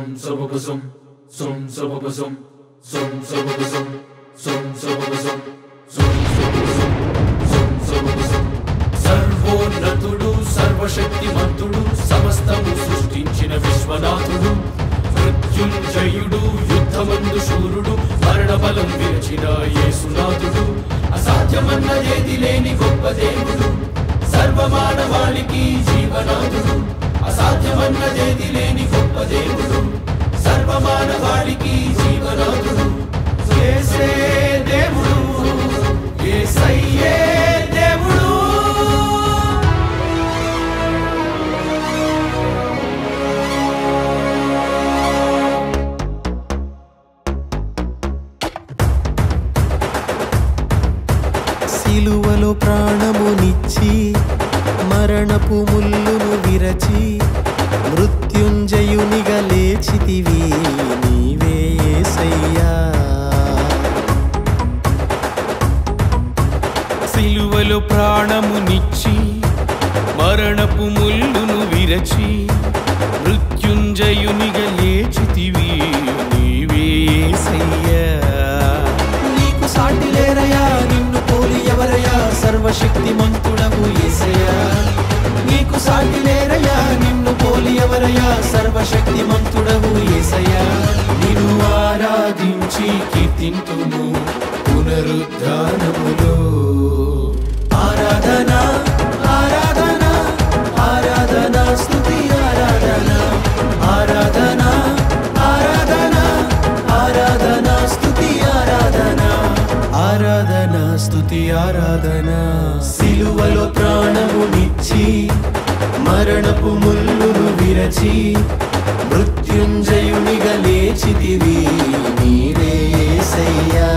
సబబసం సొం సబబసం సొం సబబసం సొం సబబసం సొం సబబసం సొం సబబసం సర్వోన్నతుడు సర్వశక్తిమంతుడు సమస్తము సృష్టించిన విశ్వనాథుడు మృత్యుంజయుడు యుద్ధమందు శూరుడు మరణ బలం విరచిన యేసునాథుడు అసాధ్యమన్నదేది లేని గొప్ప దేవుడు సర్వమానవాళికి జీవనాథుడు అసాధ్యమన్నదేది లేని గొప్ప దేవుడు సర్వమానవాళికి జీవనాథుడు యేసే దేవుడు యేసయ్యే దేవుడు సిలువలో ప్రాణమునిచ్చి మరణపు ముల్లును విరచి మృత్యుంజయునిగా లేచితివి నీవే యేసయ్యా సిలువలో ప్రాణమునిచ్చి మరణపు ముల్లును విరచి మృత్యుంజయునిగా లేచితివి నీవే యేసయ్యా నీకు సాటి లేరయా నిన్ను పోలి ఎవరయా సర్వశక్తిమంతుడవు యేసయ్యా నీకు సాటి లేరయా నిన్ను పోలి ఎవరయా సర్వశక్తిమంతుడవు యేసయ్యా నిన్ను ఆరాధించి కీర్తింతుము పునరుద్ధానములో ఆరాధన ఆరాధన ఆరాధన స్తుతి ఆరాధన ఆరాధన ఆరాధన ఆరాధన స్తుతి ఆరాధన ఆరాధన స్తుతి ఆరాధన సిలువలో ప్రాణమునిచ్చి మరణపు ముల్లును విరచి మృత్యుంజయునిగా లేచితివి నీవే యేసయ్యా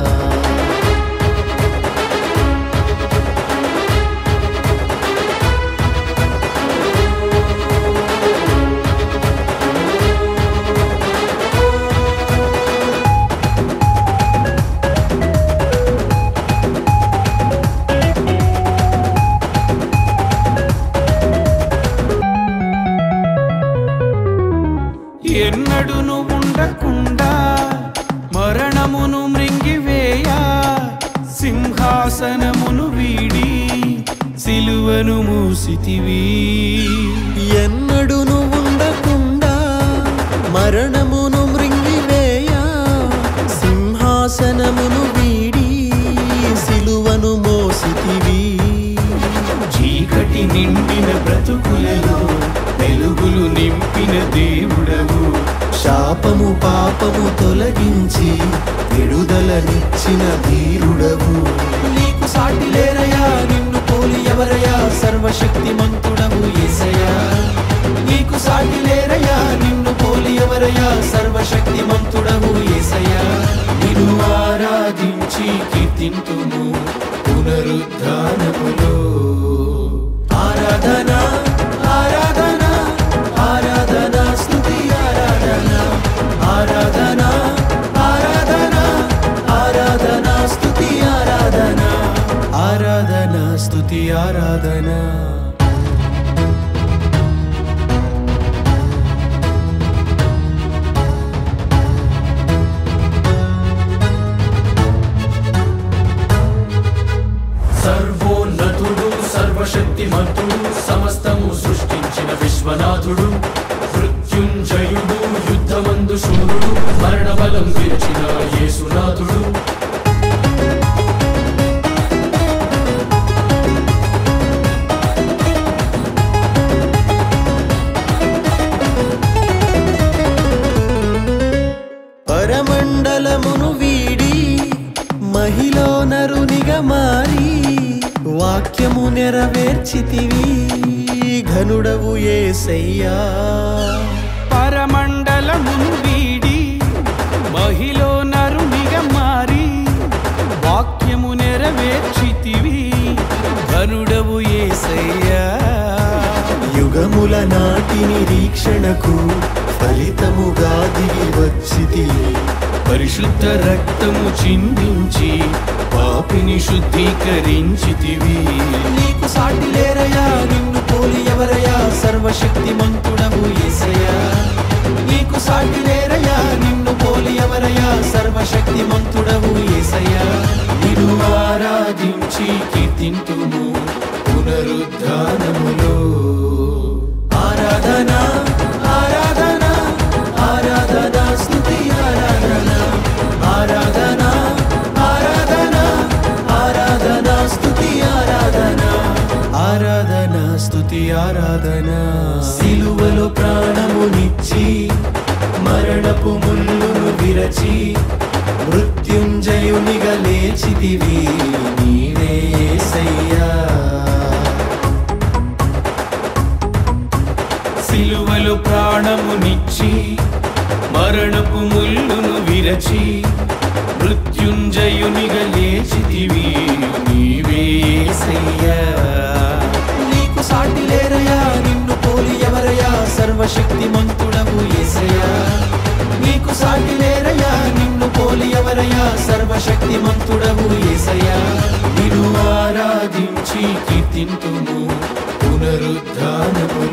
ఎన్నడును ఉండకుండా మరణమును మృంగివేయ సింహాసనమును వీడి సిలువను మూసితివి ఎన్నడును ఉండకుండా మరణమును మృంగివేయ సింహాసనమును వీడి సిలువను మోసితివి చీకటి నిండిన బ్రతుకులలో వెలుగులు నింపిన దేవుడవు శాపము పాపము తొలగించి విడుదలనిచ్చిన ధీరుడవు నీకు సాటి లేరయా నిన్ను పోలి ఎవరయా సర్వశక్తిమంతుడవు యేసయ్యా నీకు సాటి లేరయా నిన్ను పోలి ఎవరయా సర్వశక్తిమంతుడవు యేసయ్యా నిన్ను ఆరాధించి కీర్తింతుము పునరుద్ధానములో ఆరాధన ఆరాధన ఆరాధన స్తుతి ఆరాధన ఆరాధన ఆరాధన ఆరాధన స్తుతి ఆరాధన ఆరాధన స్తుతి ఆరాధన సర్వోన్నతుడు సర్వశక్తిమంతుడు సమస్తము సృష్టించిన విశ్వనాథుడు మృత్యుంజయుడు యుద్ధమందు శూరుడు మరణ బలం విరచిన యేసునాథుడు పరమండలమును వీడి మహిలో నరునిగా మారి వాక్యము నెరవేర్చితివి ఘనుడవు ఏసయ్యా పరమండలమును వీడి మహిలో నరునిగా మారి వాక్యము నెరవేర్చితివి ధనుడవు ఏసయ్యా యుగముల నాటి నిరీక్షణకు ఫలితముగా దిగి వచ్చితి పరిశుద్ధ రక్తము చిందించి పాపిని శుద్ధీకరించితివి నీకు సాటి లేరయా నిన్ను పోలి ఎవరయా సర్వశక్తిమంతుడవు యేసయ్యా నీకు సాటి లేరయ్యా నిన్ను పోలి ఎవరయ్యా సర్వశక్తి మంతుడవు ఏసయ్యా నిన్ను ఆరాధించి కీర్తింతుము పునరుద్ధానములో ఆరాధన ఆరాధన ఆరాధన స్తుతి ఆరాధన ఆరాధన ఆరాధన ఆరాధన స్తుతి ఆరాధన ఆరాధన స్తుతి ఆరాధన సిలువలో ప్రాణమునిచ్చి మరణపు ముల్లును విరచి మృత్యుంజయునిగా లేచితివి నీవే యేసయ్యా సిలువలు ప్రాణమునిచ్చి మరణపు ముల్లును విరచి మృత్యుంజయునిగా లేచితివి నీవే యేసయ్యా. నీకు సాటి లేరయా నిన్ను పోలి ఎవరయా సర్వశక్తి మంతుడవు ఏసయ్యా నీకు సాటి లేరయా నిన్ను పోలి ఎవరయా సర్వశక్తి మంతుడవు ఏసయ్యా నిన్ను ఆరాధించి కీర్తింతుము పునరుద్ధానములో